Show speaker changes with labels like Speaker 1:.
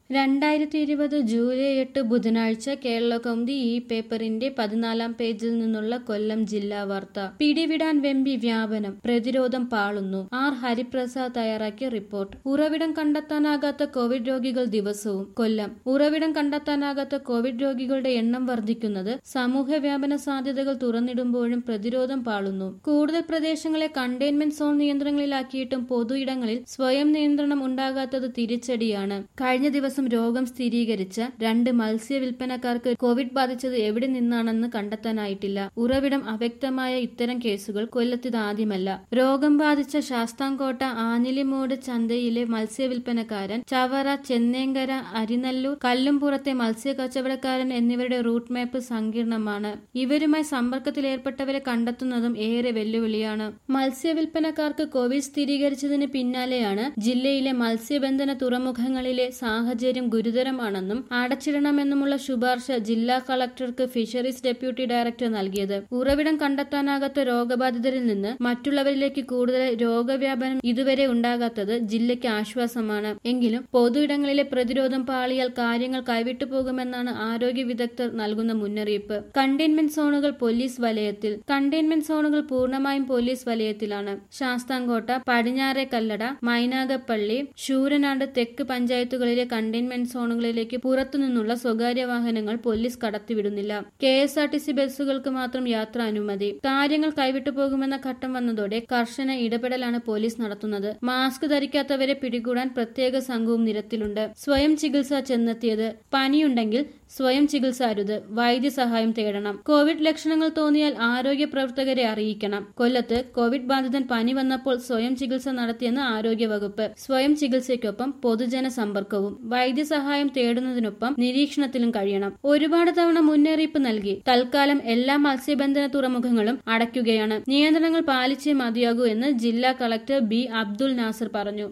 Speaker 1: രണ്ടായിരത്തി ഇരുപത് ജൂലൈ എട്ട് ബുധനാഴ്ച കേരളകൗമുദി ഈ പേപ്പറിന്റെ പതിനാലാം പേജിൽ നിന്നുള്ള കൊല്ലം ജില്ലാ വാർത്ത പിടിവിടാൻ വെമ്പി വ്യാപനം പ്രതിരോധം പാളുന്നു ആർ ഹരിപ്രസാദ് തയ്യാറാക്കിയ റിപ്പോർട്ട് ഉറവിടം കണ്ടെത്താനാകാത്ത കോവിഡ് രോഗികൾ ദിവസവും കൊല്ലം ഉറവിടം കണ്ടെത്താനാകാത്ത കോവിഡ് രോഗികളുടെ എണ്ണം വർദ്ധിക്കുന്നത് സമൂഹ വ്യാപന സാധ്യതകൾ തുറന്നിടുമ്പോഴും പ്രതിരോധം പാളുന്നു കൂടുതൽ പ്രദേശങ്ങളെ കണ്ടെയ്ൻമെന്റ് സോൺ നിയന്ത്രണങ്ങളിലാക്കിയിട്ടും പൊതു ഇടങ്ങളിൽ സ്വയം നിയന്ത്രണം ഉണ്ടാകാത്തത് തിരിച്ചടിയാണ് കഴിഞ്ഞ ദിവസം രോഗം സ്ഥിരീകരിച്ച രണ്ട് മത്സ്യ വിൽപ്പനക്കാർക്ക് കോവിഡ് ബാധിച്ചത് എവിടെ നിന്നാണെന്ന് കണ്ടെത്താനായിട്ടില്ല ഉറവിടം അവ്യക്തമായ ഇത്തരം കേസുകൾ കൊല്ലത്തിത് ആദ്യമല്ല രോഗം ബാധിച്ച ശാസ്താംകോട്ട ആഞ്ഞിലിമൂട് ചന്തയിലെ മത്സ്യ വിൽപ്പനക്കാരൻ ചവറ ചെന്നേങ്കര അരിനല്ലൂർ കല്ലുംപുറത്തെ മത്സ്യ കച്ചവടക്കാരൻ എന്നിവരുടെ റൂട്ട് മാപ്പ് സങ്കീർണമാണ് ഇവരുമായി സമ്പർക്കത്തിലേർപ്പെട്ടവരെ കണ്ടെത്തുന്നതും ഏറെ വെല്ലുവിളിയാണ് മത്സ്യ വിൽപ്പനക്കാർക്ക് കോവിഡ് സ്ഥിരീകരിച്ചതിന് പിന്നാലെയാണ് ജില്ലയിലെ മത്സ്യബന്ധന തുറമുഖങ്ങളിലെ സാഹചര്യം ഗുരുതരമാണെന്നും അടച്ചിടണമെന്നുമുള്ള ശുപാർശ ജില്ലാ കളക്ടർക്ക് ഫിഷറീസ് ഡെപ്യൂട്ടി ഡയറക്ടർ നൽകിയത് ഉറവിടം കണ്ടെത്താനാകാത്ത രോഗബാധിതരിൽ നിന്ന് മറ്റുള്ളവരിലേക്ക് കൂടുതൽ രോഗവ്യാപനം ഇതുവരെ ഉണ്ടാകാത്തത് ജില്ലയ്ക്ക് ആശ്വാസമാണ് എങ്കിലും പൊതു ഇടങ്ങളിലെ പ്രതിരോധം പാളിയാൽ കാര്യങ്ങൾ കൈവിട്ടു പോകുമെന്നാണ് ആരോഗ്യ വിദഗ്ധർ നൽകുന്ന മുന്നറിയിപ്പ് കണ്ടെയ്ൻമെന്റ് സോണുകൾ പോലീസ് വലയത്തിൽ കണ്ടെയ്ൻമെന്റ് സോണുകൾ പൂർണ്ണമായും പോലീസ് വലയത്തിലാണ് ശാസ്താംകോട്ട പടിഞ്ഞാറെ കല്ലട മൈനാഗപ്പള്ളി ശൂരനാട് തെക്ക് പഞ്ചായത്തുകളിലെ കണ്ടെയ്ൻമെന്റ് സോണുകളിലേക്ക് പുറത്തുനിന്നുള്ള സ്വകാര്യ വാഹനങ്ങൾ പോലീസ് കടത്തിവിടുന്നില്ല K S R T C ബസ്സുകൾക്ക് മാത്രം യാത്ര അനുമതി കാര്യങ്ങൾ കൈവിട്ടു പോകുമെന്ന ഘട്ടം വന്നതോടെ കർശന ഇടപെടലാണ് പോലീസ് നടത്തുന്നത് മാസ്ക് ധരിക്കാത്തവരെ പിടികൂടാൻ പ്രത്യേക സംഘവും നിരത്തിലുണ്ട് സ്വയം ചികിത്സ ചെന്നെത്തിയത് പനിയുണ്ടെങ്കിൽ സ്വയം ചികിത്സ അരുത് വൈദ്യസഹായം തേടണം കോവിഡ് ലക്ഷണങ്ങൾ തോന്നിയാൽ ആരോഗ്യ പ്രവർത്തകരെ അറിയിക്കണം കൊല്ലത്ത് കോവിഡ് ബാധിതൻ പനി വന്നപ്പോൾ സ്വയം ചികിത്സ നടത്തിയെന്ന് ആരോഗ്യവകുപ്പ് സ്വയം ചികിത്സയ്ക്കൊപ്പം പൊതുജന സമ്പർക്കവും വൈദ്യസഹായം തേടുന്നതിനൊപ്പം നിരീക്ഷണത്തിലും കഴിയണം ഒരുപാട് തവണ മുന്നറിയിപ്പ് നൽകി തൽക്കാലം എല്ലാ മത്സ്യബന്ധന തുറമുഖങ്ങളും അടയ്ക്കുകയാണ് നിയന്ത്രണങ്ങൾ പാലിച്ചേ മതിയാകൂ എന്ന് ജില്ലാ കളക്ടർ ബി അബ്ദുൽ നാസർ പറഞ്ഞു